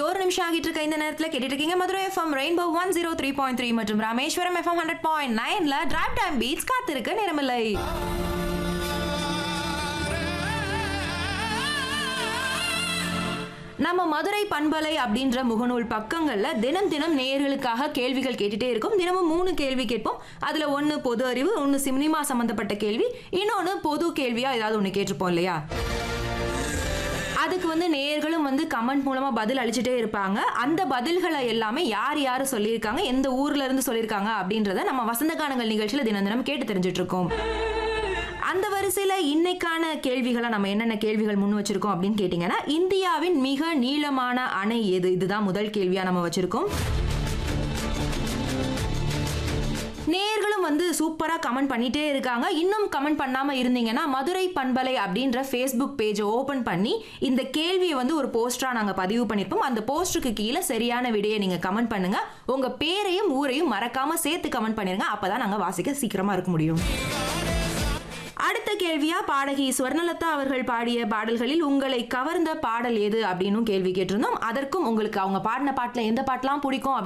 ஒரு நிமிஷம் ஆகிட்டு இருக்க இந்த நேரத்தில் கேட்டுட்டு இருக்கீங்க Madurai FM rainbow one zero three point three மற்றும் ராமேஸ்வரம் எஃப்எம் ஹண்ட்ரட் பாயிண்ட் நைன்ல டிராப் டைம் பீட்ஸ் காத்திருக்க நேரமில்லை நம்ம மதுரை பண்பலை அப்படின்ற முகநூல் பக்கங்கள்ல தினம் தினம் நேயர்களுக்காக கேள்விகள் கேட்டுட்டே இருக்கும் தினமும் மூணு கேள்வி கேட்போம் அதுல ஒன்னு பொது அறிவு ஒன்னு சினிமா சம்பந்தப்பட்ட கேள்வி இன்னொன்னு பொது கேள்வியா ஏதாவது ஒன்னு கேட்டிருப்போம் இல்லையா அதுக்கு வந்து நேயர்களும் வந்து கமெண்ட் மூலமா பதில் அளிச்சுட்டே இருப்பாங்க அந்த பதில்களை எல்லாமே யார் யார் சொல்லியிருக்காங்க எந்த ஊர்ல இருந்து சொல்லியிருக்காங்க அப்படின்றத நம்ம வசந்த கானங்கள் நிகழ்ச்சியில தினம் தினம் கேட்டு தெரிஞ்சுட்டு இருக்கோம் அந்த வரிசையில இன்னைக்கான கேள்விகளை நம்ம என்னென்ன கேள்விகள் முன் வச்சிருக்கோம் அப்படின்னு கேட்டிங்கன்னா இந்தியாவின் மிக நீளமான அணை எது இதுதான் முதல் கேள்வியா நம்ம வச்சிருக்கோம் நேர்களும் வந்து சூப்பரா கமெண்ட் பண்ணிட்டே இருக்காங்க இன்னும் கமெண்ட் பண்ணாம இருந்தீங்கன்னா மதுரை பண்பலை அப்படின்ற ஃபேஸ்புக் பேஜை ஓபன் பண்ணி இந்த கேள்வியை வந்து ஒரு போஸ்டரா நாங்க பதிவு பண்ணிருப்போம் அந்த போஸ்டருக்கு கீழே சரியான விடையை நீங்க கமெண்ட் பண்ணுங்க உங்க பேரையும் ஊரையும் மறக்காம சேர்த்து கமெண்ட் பண்ணிருங்க அப்பதான் நாங்க வாசிக்க சீக்கிரமா இருக்க முடியும் அடுத்த கேள்வியா பாடகி ஸ்வர்ணலதா அவர்கள் பாடிய பாடல்களில் உங்களை கவர்ந்த பாடல் எது அப்படின்னு கேள்வி கேட்டிருந்தோம் அதற்கும் உங்களுக்கு அவங்க பாடின பாட்டுல எந்த பாட்டெல்லாம் பிடிக்கும்